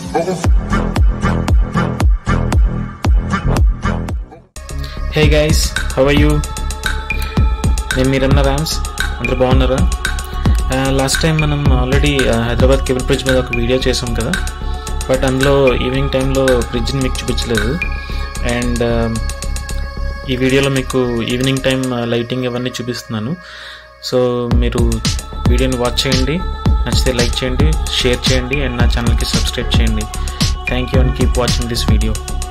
hey guys how are you నేను మీరన్న ర్యామ్స్ అందరూ బాగున్నారా లాస్ట్ టైం మనం ఆల్రెడీ హైదరాబాద్ కేబుల్ బ్రిడ్జ్ మీద ఒక వీడియో చేసాం కదా బట్ అందులో ఈవినింగ్ టైంలో బ్రిడ్జ్ని మీకు చూపించలేదు అండ్ ఈ వీడియోలో మీకు ఈవినింగ్ టైం లైటింగ్ ఇవన్నీ చూపిస్తున్నాను సో మీరు వీడియోని వాచ్ చేయండి నచ్చితే లైక్ చేయండి షేర్ చేయండి అండ్ నా ఛానల్కి సబ్స్క్రైబ్ చేయండి thank you and keep watching this video